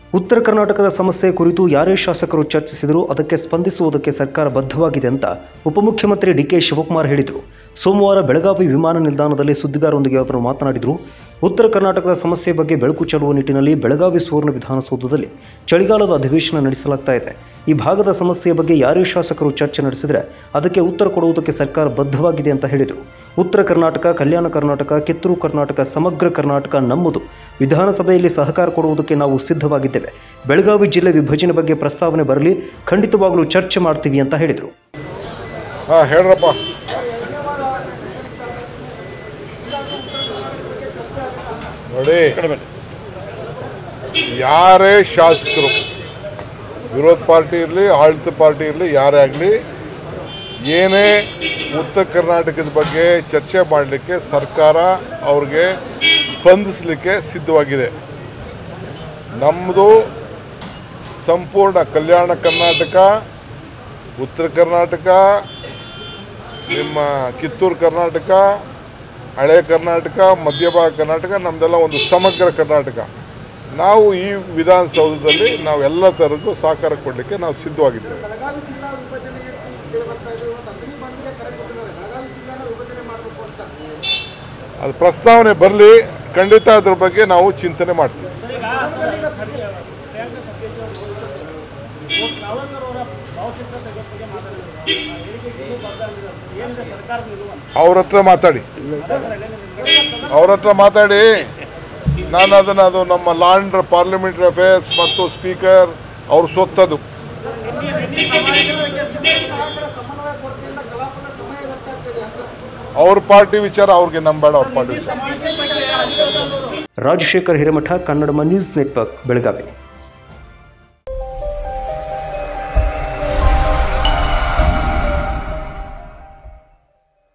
ಉತ್ತರ ಕರ್ನಾಟಕದ ಸಮಸ್ಯೆ ಕುರಿತು ಯಾರೇ ಶಾಸಕರು ಚರ್ಚಿಸಿದರೂ ಅದಕ್ಕೆ ಸ್ಪಂದಿಸುವುದಕ್ಕೆ ಸರ್ಕಾರ ಬದ್ಧವಾಗಿದೆ ಅಂತ ಉಪಮುಖ್ಯಮಂತ್ರಿ ಡಿಕೆ ಶಿವಕುಮಾರ್ ಹೇಳಿದರು ಸೋಮವಾರ ಬೆಳಗಾವಿ ವಿಮಾನ ನಿಲ್ದಾಣದಲ್ಲಿ ಸುದ್ದಿಗಾರರೊಂದಿಗೆ ಅವರು ಮಾತನಾಡಿದರು ಉತ್ತರ ಕರ್ನಾಟಕದ ಸಮಸ್ಯೆ ಬಗ್ಗೆ ಬೆಳಕು ಚೆಲ್ಲುವ ನಿಟ್ಟಿನಲ್ಲಿ ಬೆಳಗಾವಿ ಸುವರ್ಣ ವಿಧಾನಸೌಧದಲ್ಲಿ ಚಳಿಗಾಲದ ಅಧಿವೇಶನ ನಡೆಸಲಾಗ್ತಾ ಇದೆ ಈ ಭಾಗದ ಸಮಸ್ಯೆಯ ಬಗ್ಗೆ ಯಾರೇ ಶಾಸಕರು ಚರ್ಚೆ ನಡೆಸಿದರೆ ಅದಕ್ಕೆ ಉತ್ತರ ಕೊಡುವುದಕ್ಕೆ ಸರ್ಕಾರ ಬದ್ಧವಾಗಿದೆ ಅಂತ ಹೇಳಿದರು ಉತ್ತರ ಕರ್ನಾಟಕ ಕಲ್ಯಾಣ ಕರ್ನಾಟಕ ಕಿತ್ತೂರು ಕರ್ನಾಟಕ ಸಮಗ್ರ ಕರ್ನಾಟಕ ನಮ್ಮದು ವಿಧಾನಸಭೆಯಲ್ಲಿ ಸಹಕಾರ ಕೊಡುವುದಕ್ಕೆ ನಾವು ಸಿದ್ಧವಾಗಿದ್ದೇವೆ ಬೆಳಗಾವಿ ಜಿಲ್ಲೆ ವಿಭಜನೆ ಬಗ್ಗೆ ಪ್ರಸ್ತಾವನೆ ಬರಲಿ ಖಂಡಿತವಾಗಲೂ ಚರ್ಚೆ ಮಾಡ್ತೀವಿ ಅಂತ ಹೇಳಿದರು ಹಾಂ ಹೇಳ್ರಪ್ಪ ನೋಡಿ ಯಾರೇ ಶಾಸಕರು ವಿರೋಧ ಪಾರ್ಟಿ ಇರಲಿ ಆಡಳಿತ ಪಾರ್ಟಿ ಇರಲಿ ಯಾರೇ ಆಗಲಿ ಏನೇ ಉತ್ತರ ಕರ್ನಾಟಕದ ಬಗ್ಗೆ ಚರ್ಚೆ ಮಾಡಲಿಕ್ಕೆ ಸರ್ಕಾರ ಅವ್ರಿಗೆ ಸ್ಪಂದಿಸಲಿಕ್ಕೆ ಸಿದ್ಧವಾಗಿದೆ ನಮ್ಮದು ಸಂಪೂರ್ಣ ಕಲ್ಯಾಣ ಕರ್ನಾಟಕ ಉತ್ತರ ಕರ್ನಾಟಕ ನಿಮ್ಮ ಕಿತ್ತೂರು ಕರ್ನಾಟಕ ಹಳೆ ಕರ್ನಾಟಕ ಮಧ್ಯಭಾಗ ಕರ್ನಾಟಕ ನಮ್ಮದೆಲ್ಲ ಒಂದು ಸಮಗ್ರ ಕರ್ನಾಟಕ ನಾವು ಈ ವಿಧಾನಸೌಧದಲ್ಲಿ ನಾವು ಎಲ್ಲ ಥರದ್ದು ಸಹಕಾರ ಕೊಡಲಿಕ್ಕೆ ನಾವು ಸಿದ್ಧವಾಗಿದ್ದೇವೆ ಬೆಳಗಾವಿ ಜಿಲ್ಲಾ ವಿಭಜನೆಗೆ ಕೇಳಿ ಬರ್ತಾ ಇದೆ ಇವತ್ತು ಅಗ್ನಿ ಬಂದ್ಗೆ ಕರೆ ಕೊಟ್ಟಿದ್ದಾರೆ ಬೆಳಗಾವಿ ಜಿಲ್ಲಾನ ವಿಭಜನೆ ಮಾಡಬೇಕು ಅಂತ ಅದು ಪ್ರಸ್ತಾವನೆ ಬರಲಿ ಖಂಡಿತ ಅದ್ರ ಬಗ್ಗೆ ನಾವು ಚಿಂತನೆ ಮಾಡ್ತೀವಿ ಅವ್ರ ಹತ್ರ ಮಾತಾಡಿ ಅವ್ರ ಹತ್ರ ಮಾತಾಡಿ ನಾನು ಅದನ್ನು ಅದು ನಮ್ಮ ಲಾಂಡ್ ಪಾರ್ಲಿಮೆಂಟರಿ ಅಫೇರ್ಸ್ ಮತ್ತು ಸ್ಪೀಕರ್ ಅವ್ರ ಸೊತ್ತದು ಸಮನ್ವಯ ಕೊರತೆಯಿಂದ ಕಲಾಪದ ಸಮಯ ವ್ಯರ್ಥ ಆಗ್ತಿದೆ ಅಂತ ಅವ್ರ ಪಾರ್ಟಿ ವಿಚಾರ ಅವ್ರಿಗೆ ನಂಬೇಡ ಅವ್ರ ಪಾರ್ಟಿ ವಿಚಾರ ರಾಜಶೇಖರ್ ಹಿರೇಮಠ ಕನ್ನಡಮ ನ್ಯೂಸ್ ನೆಟ್ವರ್ಕ್ ಬೆಳಗಾವಿ